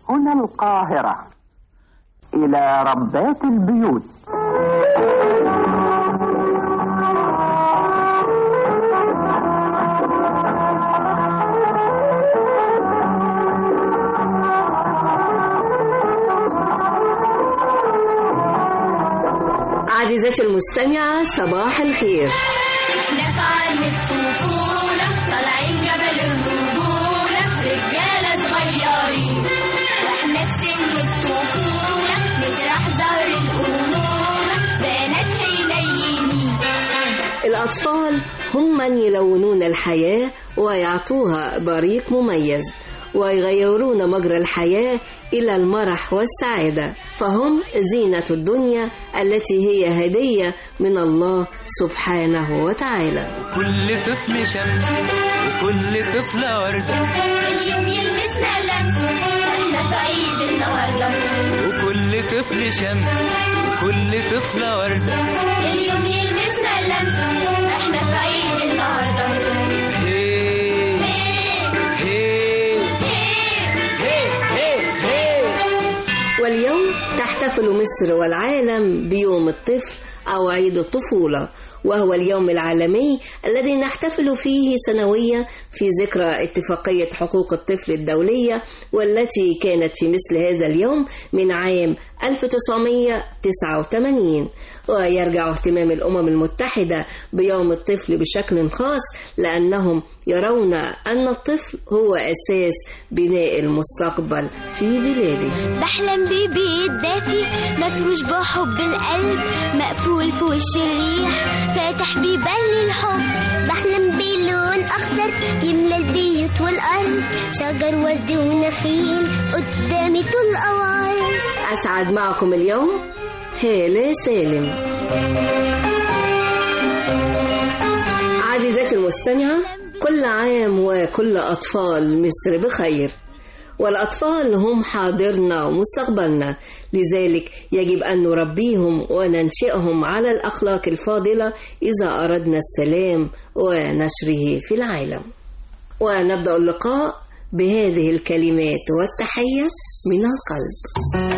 هنا القاهرة إلى ربات البيوت عزيزتي المستمعة صباح الخير نفعل من الطفولة طالعين جبل الرجولة رجالة صغيرين واحنا في سن الطفولة نجرح ظهر الأمومة بنات حنينين الأطفال هم من يلونون الحياة ويعطوها بريق مميز ويغيرون مجرى الحياة إلى المرح والسعادة فهم زينة الدنيا التي هي هدية من الله سبحانه وتعالى كل طفل شمس وكل طفلة وردة اليوم يلمسنا اللمس واحنا في عيد النهاردة وكل طفل شمس وكل طفلة وردة اليوم يلمسنا اللمس احنا في عيد النهاردة هي هي هي هي هي واليوم تحتفل مصر والعالم بيوم الطفل أو عيد الطفولة وهو اليوم العالمي الذي نحتفل فيه سنويا في ذكرى اتفاقية حقوق الطفل الدولية والتي كانت في مثل هذا اليوم من عام 1989 ويرجع اهتمام الأمم المتحدة بيوم الطفل بشكل خاص لأنهم يرون أن الطفل هو أساس بناء المستقبل في بلاده بحلم ببيت دافي مفروش بحب القلب مقفول في وش الريح فاتح بيبان للحب بحلم بلون اخضر يملى البيوت والارض شجر ورد ونخيل قدامي طول اوار أسعد معكم اليوم هالة سالم عزيزتي المستمعة كل عام وكل أطفال مصر بخير والأطفال هم حاضرنا ومستقبلنا لذلك يجب أن نربيهم وننشئهم على الأخلاق الفاضلة إذا أردنا السلام ونشره في العالم ونبدأ اللقاء بهذه الكلمات والتحية من القلب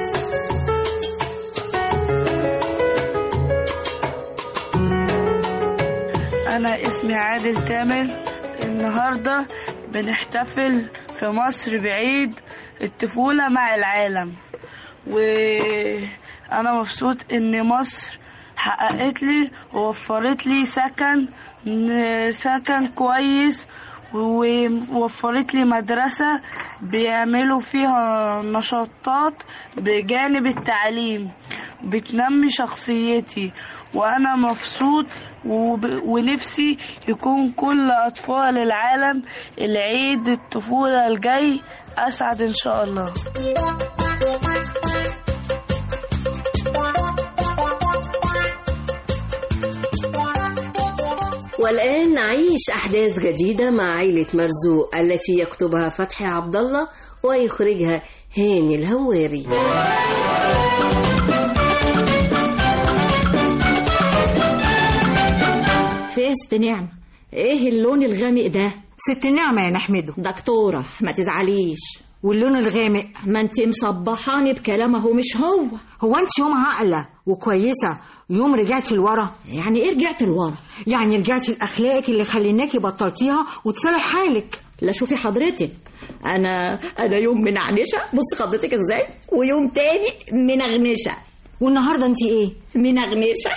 أنا اسمي عادل تامر النهاردة بنحتفل في مصر بعيد الطفولة مع العالم وأنا مبسوط إن مصر حققت لي ووفرت لي سكن سكن كويس ووفرت لي مدرسة بيعملوا فيها نشاطات بجانب التعليم بتنمي شخصيتي وأنا مبسوط وب- ونفسي يكون كل أطفال العالم العيد الطفولة الجاي أسعد إن شاء الله والآن نعيش أحداث جديدة مع عائلة مرزوق التي يكتبها فتحي عبد الله ويخرجها هاني الهواري في ست نعمة ايه اللون الغامق ده ست نعمة يا نحمده دكتورة ما تزعليش واللون الغامق ما انت مصبحاني بكلام اهو مش هو هو انت يوم عاقلة وكويسة يوم رجعتي لورا يعني ايه رجعت لورا يعني رجعتي لأخلاقك اللي خليناكي بطلتيها وتصالح حالك لا شوفي حضرتك انا انا يوم منعنشه بص خضتك ازاي ويوم تاني منغنشه والنهاردة انت ايه منغنشه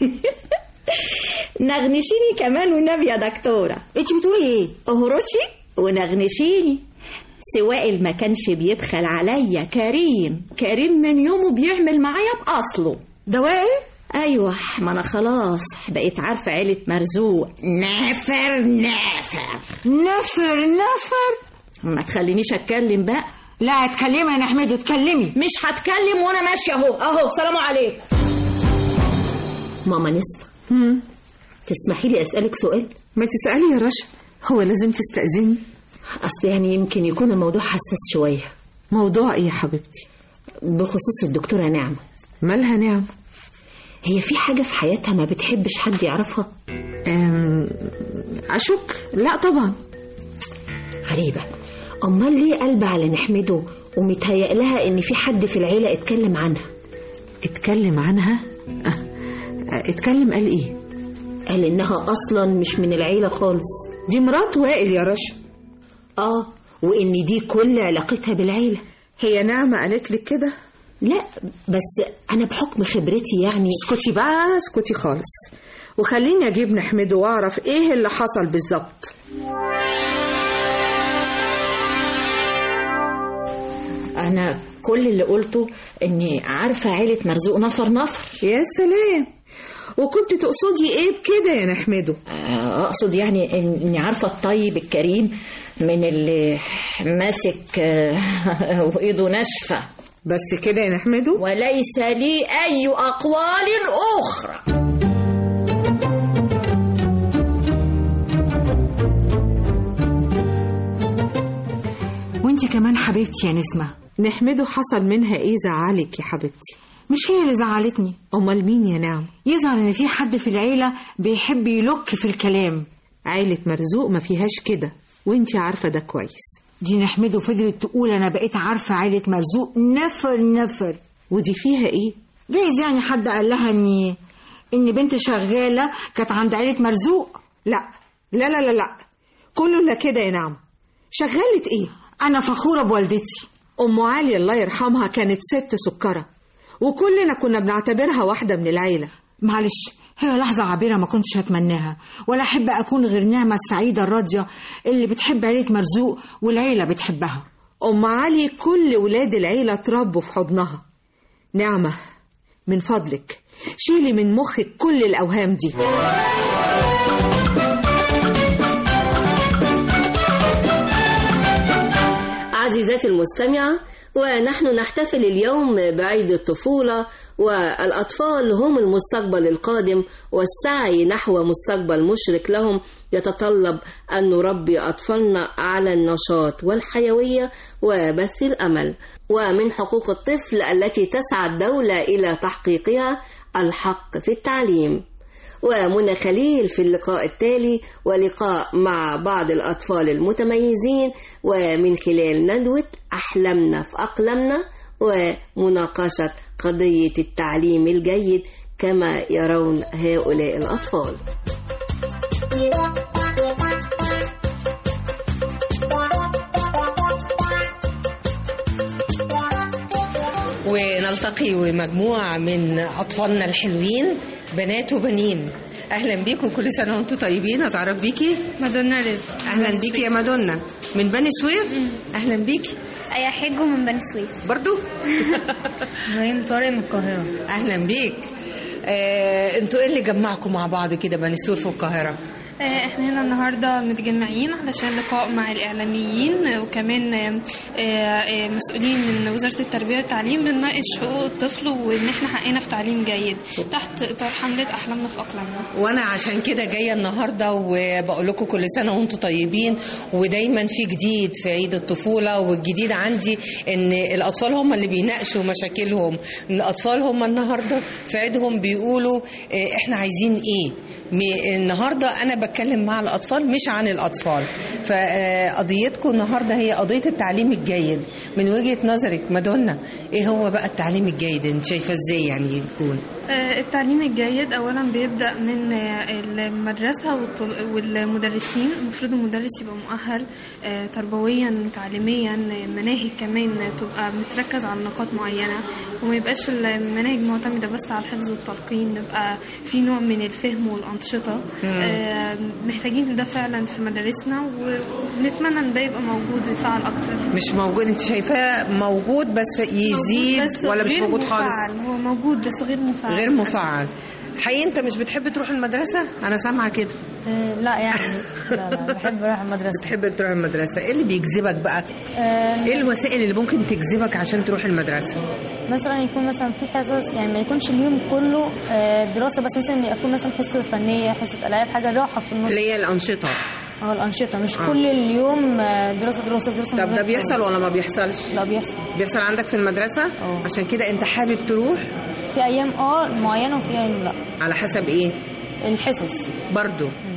نغنشيني كمان والنبي يا دكتورة انت بتقولي ايه اهرشي ونغنشيني سواء ما كانش بيبخل عليا كريم كريم من يومه بيعمل معايا بأصله دواء ايوه ما انا خلاص بقيت عارفه عيله مرزوق نافر نافر نفر نفر ما تخلينيش اتكلم بقى لا اتكلمي يا نحمده اتكلمي مش هتكلم وانا ماشيه اهو اهو سلام عليكم ماما نسمة تسمحي لي أسألك سؤال ما تسألي يا رشا هو لازم تستأذني أصل يعني يمكن يكون الموضوع حساس شوية موضوع ايه يا حبيبتي بخصوص الدكتورة نعمة مالها نعم هي في حاجة في حياتها ما بتحبش حد يعرفها أم... أشك لا طبعا غريبة أمال ليه قلب على نحمده ومتهيأ لها ان في حد في العيلة اتكلم عنها اتكلم عنها آه، آه، اتكلم قال ايه قال انها اصلا مش من العيلة خالص دي مرات وائل يا رشا اه وان دي كل علاقتها بالعيلة هي نعمة قالت لك كده لا بس انا بحكم خبرتي يعني اسكتي بقى اسكتي خالص وخليني اجيب نحمده واعرف ايه اللي حصل بالظبط انا كل اللي قلته اني عارفة عيلة مرزوق نفر نفر يا سلام وكنت تقصدي ايه بكده يا نحمده آه، اقصد يعني إن- اني عارفة الطيب الكريم من اللي ماسك آه، وايده ناشفة بس كده يا نحمده وليس لي اي اقوال اخرى وانت كمان حبيبتي يا نسمة نحمده حصل منها ايه زعلك يا حبيبتي مش هي اللي زعلتني امال مين يا نعم يظهر ان في حد في العيلة بيحب يلك في الكلام عيلة مرزوق ما فيهاش كده وانتي عارفة ده كويس دي نحمده فضلت تقول انا بقيت عارفة عيلة مرزوق نفر نفر ودي فيها ايه جايز يعني حد قال لها ان ان بنت شغالة كانت عند عيلة مرزوق لا لا لا لا لا كله لا كده يا نعم شغالة ايه انا فخورة بوالدتي ام علي الله يرحمها كانت ست سكرة وكلنا كنا بنعتبرها واحدة من العيلة معلش هي لحظة عابرة ما كنتش هتمناها ولا أحب أكون غير نعمة السعيدة الراضية اللي بتحب عيلة مرزوق والعيلة بتحبها ام علي كل ولاد العيلة اتربوا في حضنها نعمة من فضلك شيلي من مخك كل الاوهام دي عزيزاتي المستمعة ونحن نحتفل اليوم بعيد الطفولة والأطفال هم المستقبل القادم والسعي نحو مستقبل مشرق لهم يتطلب أن نربي أطفالنا على النشاط والحيوية وبث الأمل ومن حقوق الطفل التي تسعى الدولة إلى تحقيقها الحق في التعليم ومنى خليل في اللقاء التالي ولقاء مع بعض الأطفال المتميزين ومن خلال ندوة أحلامنا في أقلامنا ومناقشة قضية التعليم الجيد كما يرون هؤلاء الأطفال ونلتقي مجموعة من أطفالنا الحلوين بنات وبنين أهلا بيكم كل سنة وأنتم طيبين أتعرف بيكي مادونا رزق أهلا بيكي يا مادونا من بني سويف أهلا بيكي أيا حجه من بني سويف برضو مريم طارق من القاهرة أهلا بيك آه، انتوا ايه اللي جمعكم مع بعض كده بني سويف والقاهرة آه، احنا هنا النهارده متجمعين علشان لقاء مع الاعلاميين آه، وكمان آه، آه، مسؤولين من وزاره التربيه والتعليم بنناقش حقوق الطفل وان احنا حقنا في تعليم جيد تحت اطار حمله احلامنا في اقلامنا وانا عشان كده جايه النهارده وبقول لكم كل سنه وانتم طيبين ودايما في جديد في عيد الطفوله والجديد عندي ان الاطفال هم اللي بيناقشوا مشاكلهم إن الاطفال هم النهارده في عيدهم بيقولوا آه، احنا عايزين ايه م- النهارده انا بتكلم مع الاطفال مش عن الاطفال فقضيتكم النهارده هي قضيه التعليم الجيد من وجهه نظرك مادونا ايه هو بقى التعليم الجيد انت شايفه ازاي يعني يكون آه، التعليم الجيد اولا بيبدا من آه، المدرسه والطل- والمدرسين المفروض المدرس يبقى مؤهل آه، تربويا تعليميا آه، مناهج كمان تبقى متركز على نقاط معينه وما يبقاش المناهج معتمده بس على الحفظ والتلقين نبقى في نوع من الفهم والانشطه آه، محتاجين ده فعلا في مدارسنا ونتمنى ان ده يبقى موجود ويتفعل اكتر مش موجود انت شايفاه موجود بس يزيد بس ولا مش غير موجود خالص مفعل. هو موجود بس غير مفعل غير مفعل حقيقي انت مش بتحب تروح المدرسه انا سامعه كده لا يعني لا لا بحب اروح المدرسه بتحب تروح المدرسه ايه اللي بيجذبك بقى آه، ايه الوسائل اللي ممكن تجذبك عشان تروح المدرسه مثلا يكون مثلا في حصص يعني ما يكونش اليوم كله آه، دراسه بس مثلا يبقى في مثلا حصه فنيه حصه العاب حاجه راحه في النص اللي هي الانشطه اه الانشطه مش آه. كل اليوم آه، دراسه دراسه دراسه طب من ده غير بيحصل فايدة. ولا ما بيحصلش لا بيحصل بيحصل عندك في المدرسه اه. عشان كده انت حابب تروح في ايام اه معينه وفي ايام لا على حسب ايه الحصص برضو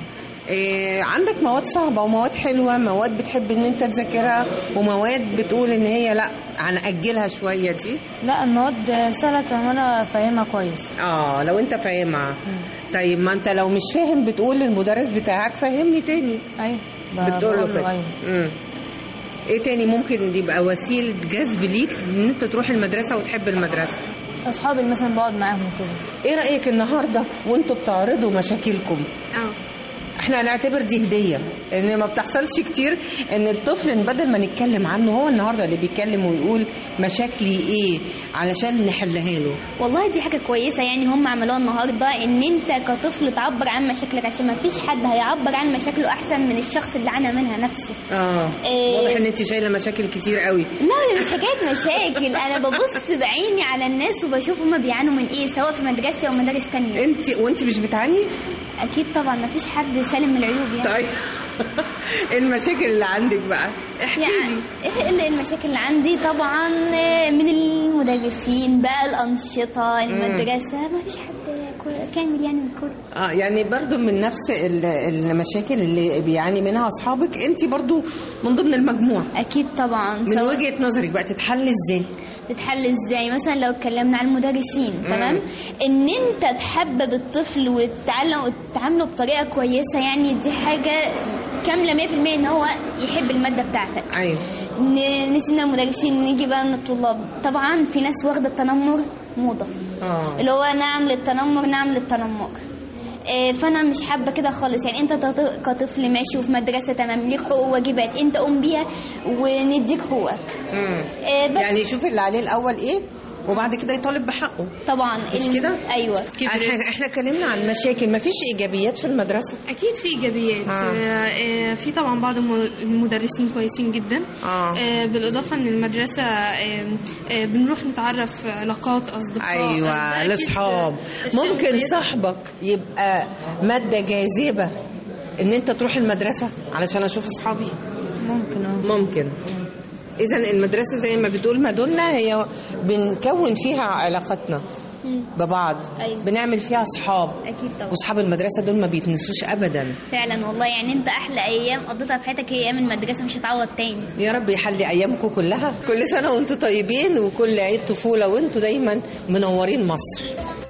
إيه عندك مواد صعبة ومواد حلوة مواد بتحب ان انت تذاكرها ومواد بتقول ان هي لا هنأجلها شوية دي لا المواد سهلة وانا فاهمها كويس اه لو انت فاهمها طيب ما انت لو مش فاهم بتقول للمدرس بتاعك فهمني تاني ايوه بتقول له بقول كده ايوه مم. ايه تاني ممكن يبقى وسيلة جذب ليك ان انت تروح المدرسة وتحب المدرسة اصحابي اللي مثلا بقعد معاهم كده ايه رأيك النهاردة وانتوا بتعرضوا مشاكلكم اه احنا هنعتبر دي هدية لان ما بتحصلش كتير ان الطفل إن بدل ما نتكلم عنه هو النهاردة اللي بيتكلم ويقول مشاكلي ايه علشان نحلها له والله دي حاجة كويسة يعني هم عملوها النهاردة ان انت كطفل تعبر عن مشاكلك عشان ما فيش حد هيعبر عن مشاكله احسن من الشخص اللي عانى منها نفسه اه إيه. واضح ان انت شايله مشاكل كتير قوي لا مش حكاية مشاكل انا ببص بعيني على الناس وبشوف هم بيعانوا من ايه سواء في مدرستي او مدارس تانية انت وانت مش بتعاني اكيد طبعا ما فيش حد سالم من العيوب يعني طيب ايه المشاكل اللي عندك بقى احكي يعني ايه اللي المشاكل اللي عندي طبعا من المدرسين بقى الانشطه المدرسه ما فيش حد كو- كامل يعني من كله اه يعني برضو من نفس ال- المشاكل اللي بيعاني منها اصحابك انت برضو من ضمن المجموعه اكيد طبعا من سواء وجهه نظرك بقى تتحل ازاي تتحل ازاي مثلا لو اتكلمنا عن المدرسين تمام ان انت تحبب الطفل وتتعلم وتعامله بطريقه كويسه يعني دي حاجه كامله 100% ان هو يحب الماده بتاعتك ايوه ن- نسينا المدرسين نيجي بقى من الطلاب طبعا في ناس واخده التنمر موضه اه اللي هو نعم للتنمر نعم للتنمر إيه، فانا مش حابه كده خالص يعني انت تط- كطفل ماشي وفي مدرسه تمام ليك حقوق وواجبات انت قوم بيها ونديك حقوقك مم. إيه، بس يعني يشوف اللي عليه الاول ايه وبعد كده يطالب بحقه طبعا مش ال- كده؟ ايوه احنا احنا اتكلمنا عن مشاكل مفيش ايجابيات في المدرسه اكيد في ايجابيات آه. آه. آه في طبعا بعض الم- المدرسين كويسين جدا آه. آه بالاضافه ان المدرسه آه آه بنروح نتعرف علاقات اصدقاء آه، ايوه ده أكيد الاصحاب أشياء ممكن كويسة. صاحبك يبقى ماده جاذبه ان انت تروح المدرسه علشان اشوف اصحابي ممكن اه ممكن اذا المدرسه زي ما بتقول مادونا هي بنكون فيها علاقتنا ببعض أيوة. بنعمل فيها اصحاب اكيد طبعا واصحاب المدرسه دول ما بيتنسوش ابدا فعلا والله يعني انت احلى ايام قضيتها في حياتك هي ايام المدرسه مش هتعوض تاني يا رب يحلي ايامكم كلها كل سنه وانتم طيبين وكل عيد طفوله وانتم دايما منورين مصر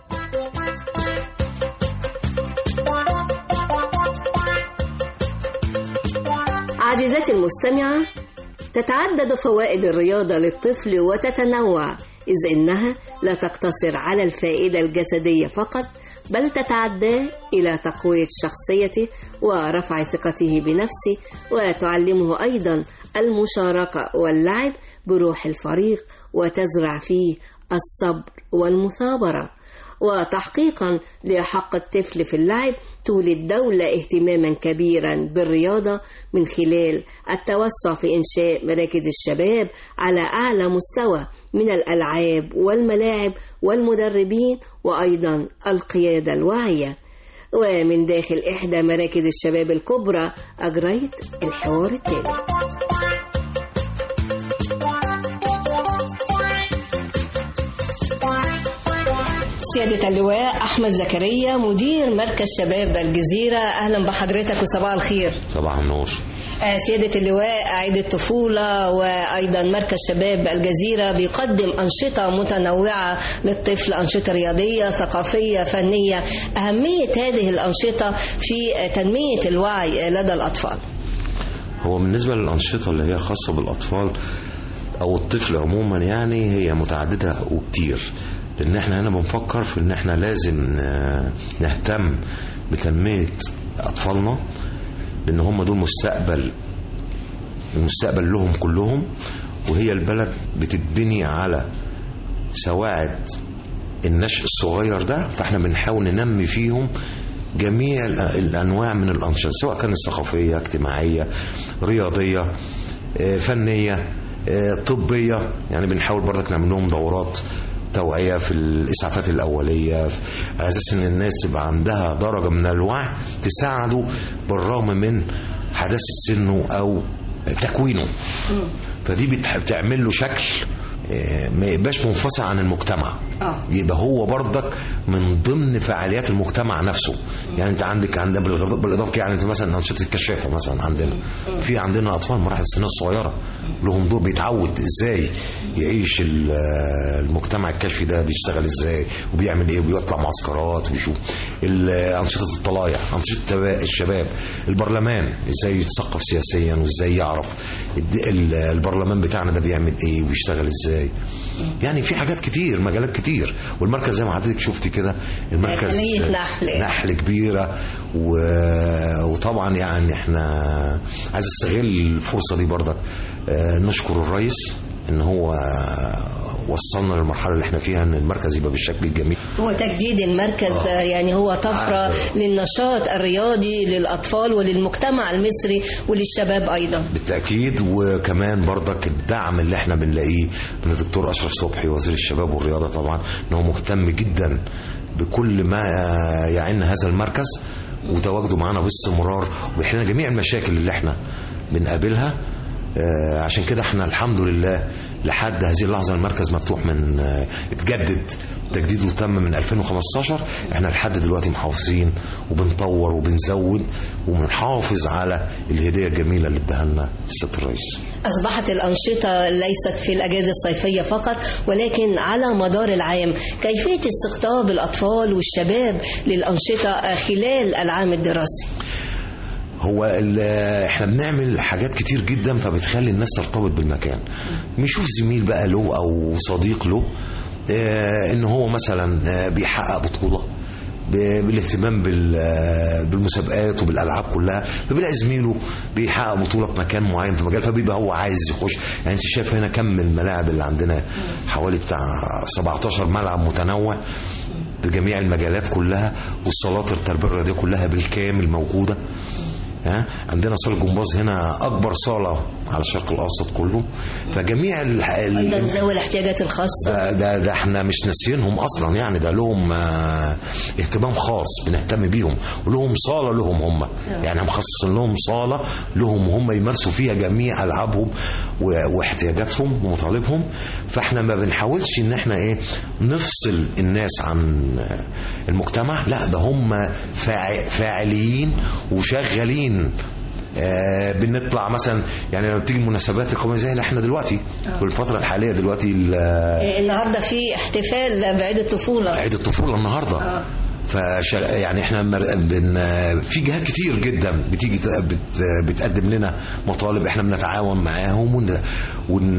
عزيزتي المستمعة تتعدد فوائد الرياضة للطفل وتتنوع إذ إنها لا تقتصر على الفائدة الجسدية فقط بل تتعدى إلى تقوية شخصيته ورفع ثقته بنفسه وتعلمه أيضا المشاركة واللعب بروح الفريق وتزرع فيه الصبر والمثابرة وتحقيقا لحق الطفل في اللعب تولي الدولة اهتماما كبيرا بالرياضة من خلال التوسع في إنشاء مراكز الشباب على أعلى مستوى من الألعاب والملاعب والمدربين وأيضا القيادة الواعية ومن داخل إحدى مراكز الشباب الكبرى أجريت الحوار التالي سيادة اللواء أحمد زكريا مدير مركز شباب الجزيرة أهلا بحضرتك وصباح الخير صباح النور آه، سيادة اللواء عيد الطفولة وأيضا مركز شباب الجزيرة بيقدم أنشطة متنوعة للطفل أنشطة رياضية ثقافية فنية أهمية هذه الأنشطة في تنمية الوعي لدى الأطفال هو بالنسبة للأنشطة اللي هي خاصة بالأطفال أو الطفل عموما يعني هي متعددة وكتير لأن احنا هنا بنفكر في إن احنا لازم آه، نهتم بتنمية أطفالنا لأن هم دول مستقبل المستقبل لهم كلهم وهي البلد بتتبني على سواعد النشء الصغير ده فاحنا بنحاول ننمي فيهم جميع الأ- الانواع من الانشطه سواء كانت ثقافيه اجتماعيه رياضيه آه، فنيه آه، طبيه يعني بنحاول برضك نعمل لهم دورات توعيه في الاسعافات الاوليه على اساس ان الناس تبقى عندها درجه من الوعي تساعده بالرغم من حداثه سنه او تكوينه فدي بتح- بتعمل له شكل آه، ما يبقاش منفصل عن المجتمع اه يبقى هو برضك من ضمن فعاليات المجتمع نفسه يعني انت عندك عندنا بالإضافة- بالاضافه يعني انت مثلا انشطه الكشافه مثلا عندنا في عندنا اطفال مراحل السن الصغيره لهم دور بيتعود ازاي يعيش ال- المجتمع الكشفي ده بيشتغل ازاي وبيعمل ايه وبيطلع معسكرات وبيشوف ال- انشطه الطلايع انشطه التبا- الشباب البرلمان ازاي يتثقف سياسيا وازاي يعرف الد- ال- البرلمان بتاعنا ده بيعمل ايه وبيشتغل ازاي يعني في حاجات كتير مجالات كتير والمركز زي ما حضرتك شفتي كده المركز خلية نحل. نحل كبيره و... وطبعا يعني احنا عايز استغل الفرصه دي برضك آه، نشكر الرئيس ان هو وصلنا للمرحله اللي احنا فيها ان المركز يبقى بالشكل الجميل هو تجديد المركز ده يعني هو طفرة آه. للنشاط الرياضي للأطفال وللمجتمع المصري وللشباب أيضا بالتاكيد وكمان برضك الدعم اللي احنا بنلاقيه من الدكتور اشرف صبحي وزير الشباب والرياضه طبعا ان هو مهتم جدا بكل ما يعن هذا المركز وتواجده معانا باستمرار وبيحل لنا جميع المشاكل اللي احنا بنقابلها آه، عشان كده احنا الحمد لله لحد هذه اللحظه المركز مفتوح من آه، اتجدد تجديده تم من 2015 احنا لحد دلوقتي محافظين وبنطور وبنزود وبنحافظ على الهديه الجميله اللي اداها لنا السيد الرئيس أصبحت الأنشطة ليست في الأجازة الصيفية فقط ولكن على مدار العام كيفية استقطاب الأطفال والشباب للأنشطة خلال العام الدراسي هو ال- احنا بنعمل حاجات كتير جدا فبتخلي الناس ترتبط بالمكان بيشوف زميل بقى له او صديق له اه ان هو مثلا آه، بيحقق بطوله ب- بالاهتمام بال- آه، بالمسابقات وبالالعاب كلها فبيلاقي زميله بيحقق بطوله في مكان معين في مجال فبيبقى هو عايز يخش يعني انت شايف هنا كم الملاعب اللي عندنا حوالي بتاع 17 ملعب متنوع بجميع المجالات كلها والصالات التربيه الرياضيه كلها بالكامل موجوده ها عندنا صاله جمباز هنا اكبر صاله على الشرق الاوسط كله فجميع ال... ال... أيضا ذوي الاحتياجات الخاصة ده, ده, ده احنا مش ناسيينهم اصلا يعني ده لهم آه، اهتمام خاص بنهتم بيهم ولهم صاله لهم هم يعني مخصصين لهم صاله لهم هم يمارسوا فيها جميع العابهم و- واحتياجاتهم ومطالبهم فاحنا ما بنحاولش ان احنا ايه نفصل الناس عن آه، المجتمع لا ده هم فاع- فاعلين وشغالين آه بنطلع مثلا يعني لما بتيجي المناسبات القوميه زي اللي احنا دلوقتي في الفتره الحاليه دلوقتي ال- إيه، النهاردة في احتفال بعيد الطفولة عيد الطفوله النهارده آه. فش يعني احنا مر- بن في جهات كتير جدا بتيجي ت- بت بتقدم لنا مطالب احنا بنتعاون معاهم ون, ون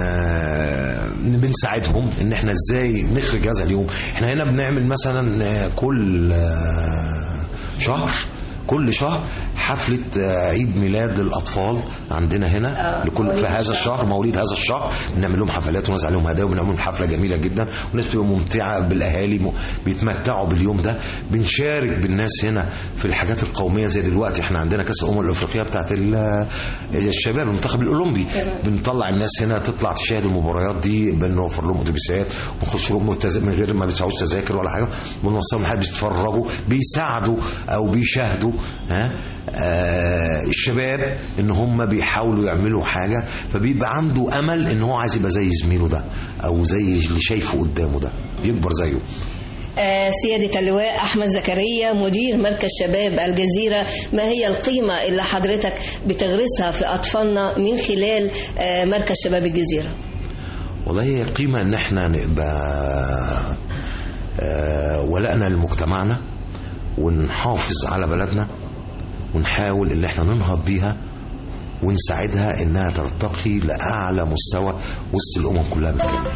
بنساعدهم ان احنا ازاي نخرج هذا اليوم احنا هنا بنعمل مثلا كل شهر كل شهر حفلة آه، عيد ميلاد الأطفال عندنا هنا آه، لكل مواليد في هذا الشهر. الشهر مواليد هذا الشهر بنعمل لهم حفلات ونوزع عليهم هدايا وبنعمل لهم حفلة جميلة جدا والناس بتبقى ممتعة بالأهالي م- بيتمتعوا باليوم ده بنشارك بالناس هنا في الحاجات القومية زي دلوقتي احنا عندنا كأس الأمم الأفريقية بتاعت ال- الشباب المنتخب الأولمبي بنطلع الناس هنا تطلع تشاهد المباريات دي بنوفر لهم أتوبيسات ونخش لهم متز- من غير ما بيدفعوش تذاكر ولا حاجة بنوصلهم لحد بيتفرجوا بيساعدوا أو بيشاهدوا ها آه الشباب ان هم بيحاولوا يعملوا حاجه فبيبقى عنده امل ان هو عايز يبقى زي زميله ده او زي اللي شايفه قدامه ده يكبر زيه آه، سيادة اللواء أحمد زكريا مدير مركز شباب الجزيرة ما هي القيمة اللي حضرتك بتغرسها في أطفالنا من خلال آه، مركز شباب الجزيرة والله هي القيمة ان احنا نبقى آه، ولائنا لمجتمعنا ونحافظ على بلدنا ونحاول ان احنا ننهض بيها ونساعدها انها ترتقي لاعلى مستوى وسط الامم كلها بالكامل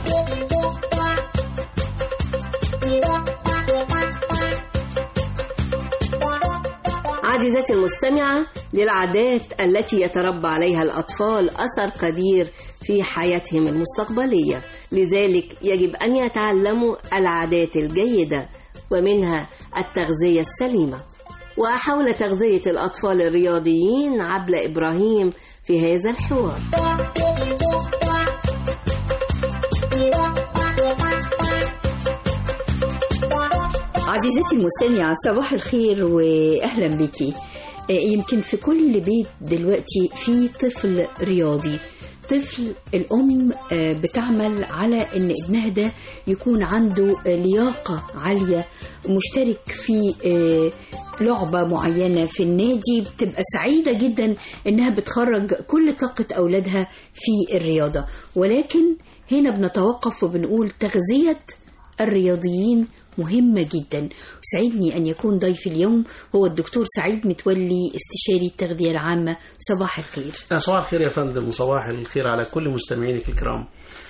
عزيزتي المستمعة للعادات التي يتربى عليها الأطفال أثر كبير في حياتهم المستقبلية لذلك يجب أن يتعلموا العادات الجيدة ومنها التغذية السليمة وحول تغذية الأطفال الرياضيين عبلة إبراهيم في هذا الحوار عزيزتي المستمعة صباح الخير وأهلا بك يمكن في كل بيت دلوقتي في طفل رياضي الطفل الأم آه، بتعمل على إن ابنها ده يكون عنده آه، لياقة عالية مشترك في آه، لعبة معينة في النادي بتبقى سعيدة جدا إنها بتخرج كل طاقة أولادها في الرياضة ولكن هنا بنتوقف وبنقول تغذية الرياضيين مهمة جدا سعدني أن يكون ضيف اليوم هو الدكتور سعيد متولي استشاري التغذية العامة صباح الخير صباح الخير يا فندم وصباح الخير على كل مستمعينك الكرام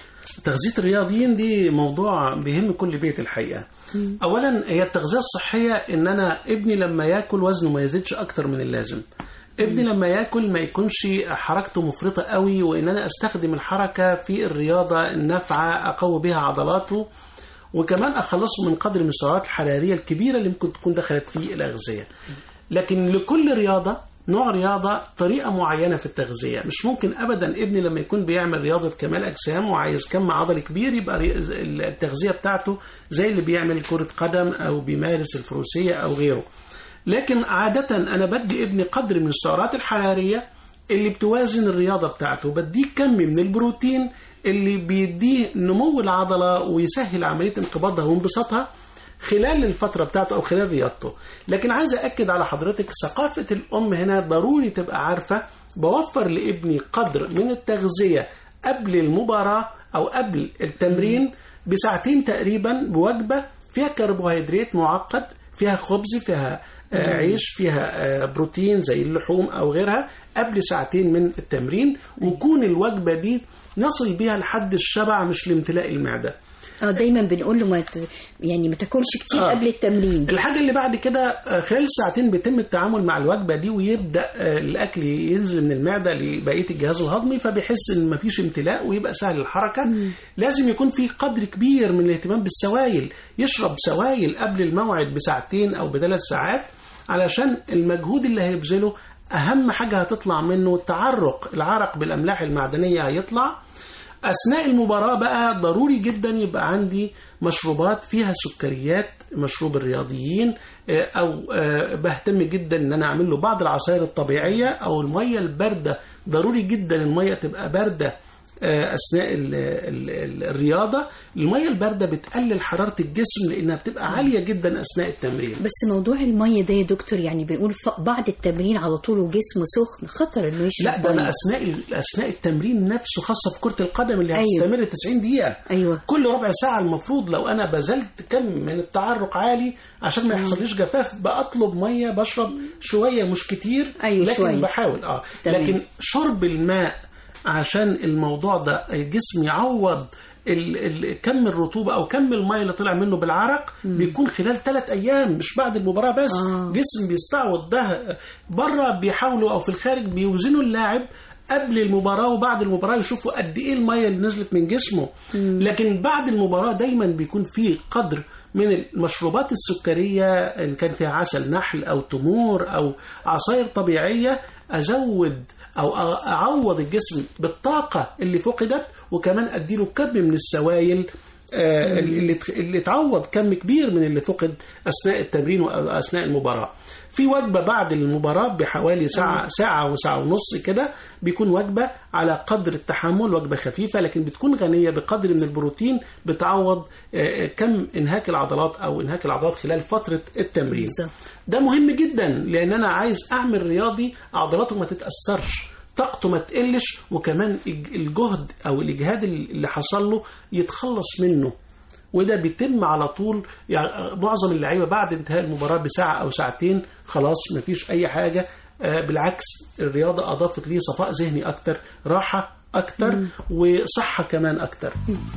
تغذية الرياضيين دي موضوع بيهم كل بيت الحقيقة أولا هي التغذية الصحية إن أنا ابني لما ياكل وزنه ما يزيدش أكتر من اللازم ابني لما ياكل ما يكونش حركته مفرطة قوي وإن أنا أستخدم الحركة في الرياضة النافعة أقوي بها عضلاته وكمان أخلصه من قدر من السعرات الحرارية الكبيرة اللي ممكن تكون دخلت في الأغذية لكن لكل رياضة نوع رياضة طريقة معينة في التغذية مش ممكن أبدا ابني لما يكون بيعمل رياضة كمال أجسام وعايز كم عضلي كبير يبقى ري- التغذية بتاعته زي اللي بيعمل كرة قدم أو بيمارس الفروسية أو غيره لكن عادة أنا بدي ابني قدر من السعرات الحرارية اللي بتوازن الرياضة بتاعته بديه كم من البروتين اللي بيديه نمو العضلة ويسهل عملية انقباضها وانبساطها خلال الفترة بتاعته أو خلال رياضته لكن عايز أكد على حضرتك ثقافة الأم هنا ضروري تبقى عارفة بوفر لابني قدر من التغذية قبل المباراة أو قبل التمرين بساعتين تقريبا بوجبة فيها كربوهيدرات معقد فيها خبز فيها آه، مم. عيش فيها آه، بروتين زي اللحوم أو غيرها قبل ساعتين من التمرين ويكون الوجبة دي نصل بيها لحد الشبع مش لامتلاء المعدة اه دايما بنقول له ما ت... يعني ما تاكلش كتير آه. قبل التمرين الحاجة اللي بعد كده آه، خلال الساعتين بيتم التعامل مع الوجبة دي ويبدأ آه، الأكل ينزل من المعدة لبقية الجهاز الهضمي فبيحس إن مفيش امتلاء ويبقى سهل الحركة لازم يكون في قدر كبير من الاهتمام بالسوائل يشرب سوائل قبل الموعد بساعتين أو بثلاث ساعات علشان المجهود اللي هيبذله أهم حاجة هتطلع منه التعرق العرق بالأملاح المعدنية هيطلع أثناء المباراة بقى ضروري جدا يبقى عندي مشروبات فيها سكريات مشروب الرياضيين آه، أو آه، بهتم جدا إن أنا أعمل له بعض العصائر الطبيعية أو المية الباردة ضروري جدا المية تبقى باردة آه، أثناء ال ال ال الرياضة المية الباردة بتقلل حرارة الجسم لأنها بتبقى عالية جدا أثناء التمرين بس موضوع المية ده يا دكتور يعني بنقول ف- بعد التمرين على طول وجسمه سخن خطر انه يشرب لا ده انا مية. اثناء ال- اثناء التمرين نفسه خاصه في كره القدم اللي أيوة. هتستمر 90 دقيقه ايوه كل ربع ساعه المفروض لو انا بذلت كم من التعرق عالي عشان ما يحصليش جفاف بطلب ميه بشرب شويه مش كتير أيوة لكن شوية. بحاول اه تمام. لكن شرب الماء عشان الموضوع ده الجسم يعوض ال ال كم الرطوبه او كم الميه اللي طلع منه بالعرق بيكون خلال ثلاث ايام مش بعد المباراه بس آه. جسم بيستعوض ده بره بيحاولوا او في الخارج بيوزنوا اللاعب قبل المباراة وبعد المباراة يشوفوا قد ايه المية اللي نزلت من جسمه لكن بعد المباراة دايما بيكون في قدر من المشروبات السكرية إن كان فيها عسل نحل أو تمور أو عصائر طبيعية أزود أو أعوض الجسم بالطاقة اللي فقدت وكمان أديله كم من السوائل آه، اللي اللي تعوض كم كبير من اللي فقد اثناء التمرين واثناء المباراه. في وجبه بعد المباراه بحوالي ساعه ساعه وساعه ونص كده بيكون وجبه على قدر التحمل وجبه خفيفه لكن بتكون غنيه بقدر من البروتين بتعوض آه، كم انهاك العضلات او انهاك العضلات خلال فتره التمرين. بالظبط. ده مهم جدا لان انا عايز اعمل رياضي عضلاته ما تتاثرش طاقته ما تقلش وكمان الج- الجهد او الاجهاد اللي حصل له يتخلص منه وده بيتم على طول يعني معظم اللعيبه بعد انتهاء المباراه بساعه او ساعتين خلاص مفيش اي حاجه آه، بالعكس الرياضه اضافت لي صفاء ذهني اكتر راحه اكتر وصحه كمان اكتر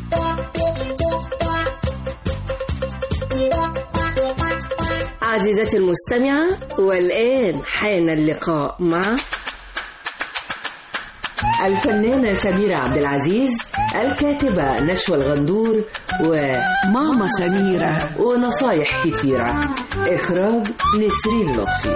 عزيزتي المستمعة والآن حان اللقاء مع الفنانة سميرة عبد العزيز الكاتبة نشوى الغندور وماما سميرة ونصايح كتيرة إخراج نسرين لطفي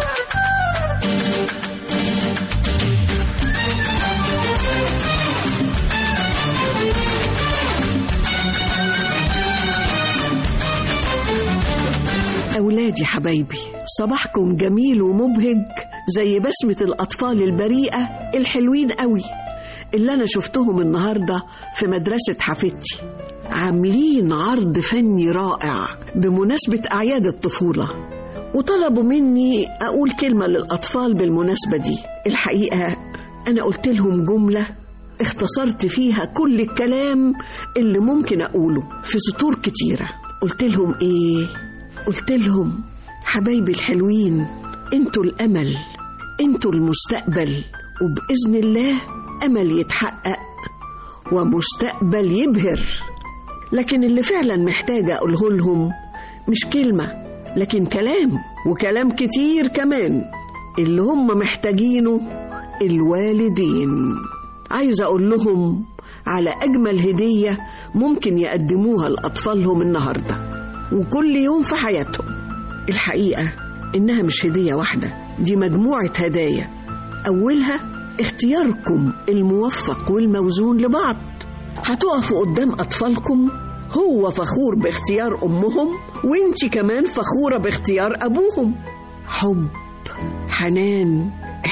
أولادي حبايبي صباحكم جميل ومبهج زي بسمة الأطفال البريئة الحلوين قوي اللي أنا شفتهم النهاردة في مدرسة حفيدتي عاملين عرض فني رائع بمناسبة أعياد الطفولة وطلبوا مني أقول كلمة للأطفال بالمناسبة دي الحقيقة أنا قلت لهم جملة اختصرت فيها كل الكلام اللي ممكن أقوله في سطور كتيرة قلت لهم إيه؟ قلت لهم حبايبي الحلوين انتوا الأمل انتوا المستقبل وبإذن الله أمل يتحقق ومستقبل يبهر لكن اللي فعلا محتاجة أقوله لهم مش كلمة لكن كلام وكلام كتير كمان اللي هم محتاجينه الوالدين عايزة أقول لهم على أجمل هدية ممكن يقدموها لأطفالهم النهاردة وكل يوم في حياتهم الحقيقة إنها مش هدية واحدة دي مجموعة هدايا أولها اختياركم الموفق والموزون لبعض هتقفوا قدام أطفالكم هو فخور باختيار أمهم وانت كمان فخورة باختيار أبوهم حب حنان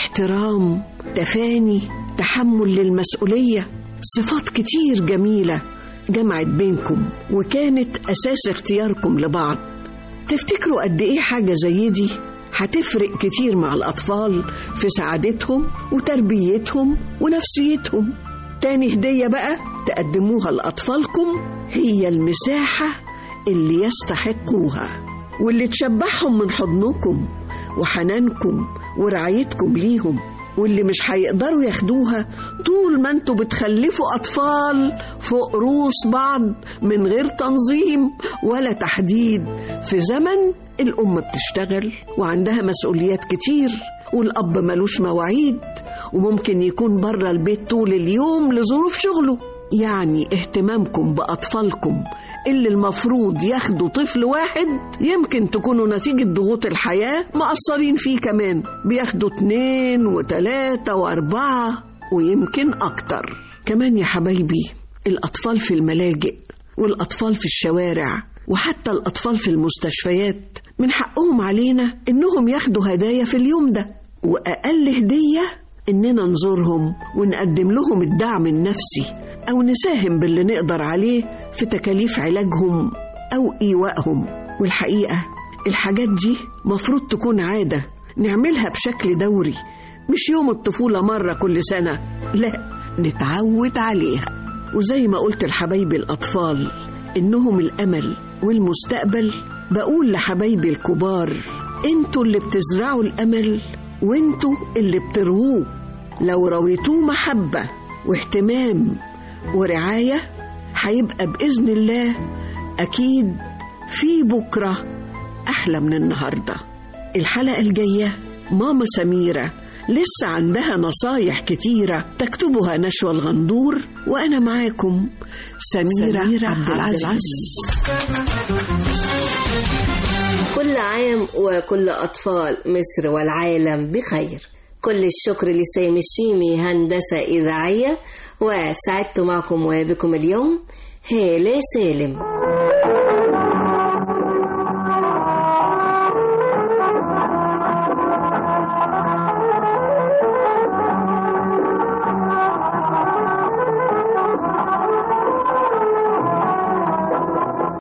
احترام تفاني تحمل للمسؤولية صفات كتير جميلة جمعت بينكم وكانت أساس اختياركم لبعض تفتكروا قد إيه حاجة زي دي هتفرق كتير مع الأطفال في سعادتهم وتربيتهم ونفسيتهم تاني هدية بقى تقدموها لأطفالكم هي المساحة اللي يستحقوها واللي تشبعهم من حضنكم وحنانكم ورعايتكم ليهم واللي مش هيقدروا ياخدوها طول ما انتوا بتخلفوا أطفال فوق رؤوس بعض من غير تنظيم ولا تحديد في زمن الأم بتشتغل وعندها مسؤوليات كتير والأب ملوش مواعيد وممكن يكون بره البيت طول اليوم لظروف شغله يعني اهتمامكم بأطفالكم اللي المفروض ياخدوا طفل واحد يمكن تكونوا نتيجة ضغوط الحياة مقصرين فيه كمان بياخدوا اتنين وتلاتة وأربعة ويمكن أكتر كمان يا حبايبي الأطفال في الملاجئ والأطفال في الشوارع وحتى الأطفال في المستشفيات من حقهم علينا إنهم ياخدوا هدايا في اليوم ده وأقل هدية إننا نزورهم ونقدم لهم الدعم النفسي أو نساهم باللي نقدر عليه في تكاليف علاجهم أو إيوائهم والحقيقة الحاجات دي مفروض تكون عادة نعملها بشكل دوري مش يوم الطفولة مرة كل سنة لا نتعود عليها وزي ما قلت لحبايبي الأطفال إنهم الأمل والمستقبل بقول لحبايبي الكبار انتوا اللي بتزرعوا الأمل وانتوا اللي بترووه لو رويتوه محبة واهتمام ورعاية هيبقى بإذن الله أكيد في بكرة أحلى من النهاردة الحلقة الجاية ماما سميرة لسه عندها نصايح كتيرة تكتبها نشوى الغندور وأنا معاكم سميرة, سميرة عبد العزيز كل عام وكل أطفال مصر والعالم بخير كل الشكر لسامي الشيمي هندسة إذاعية وسعدت معكم وبكم اليوم هالة سالم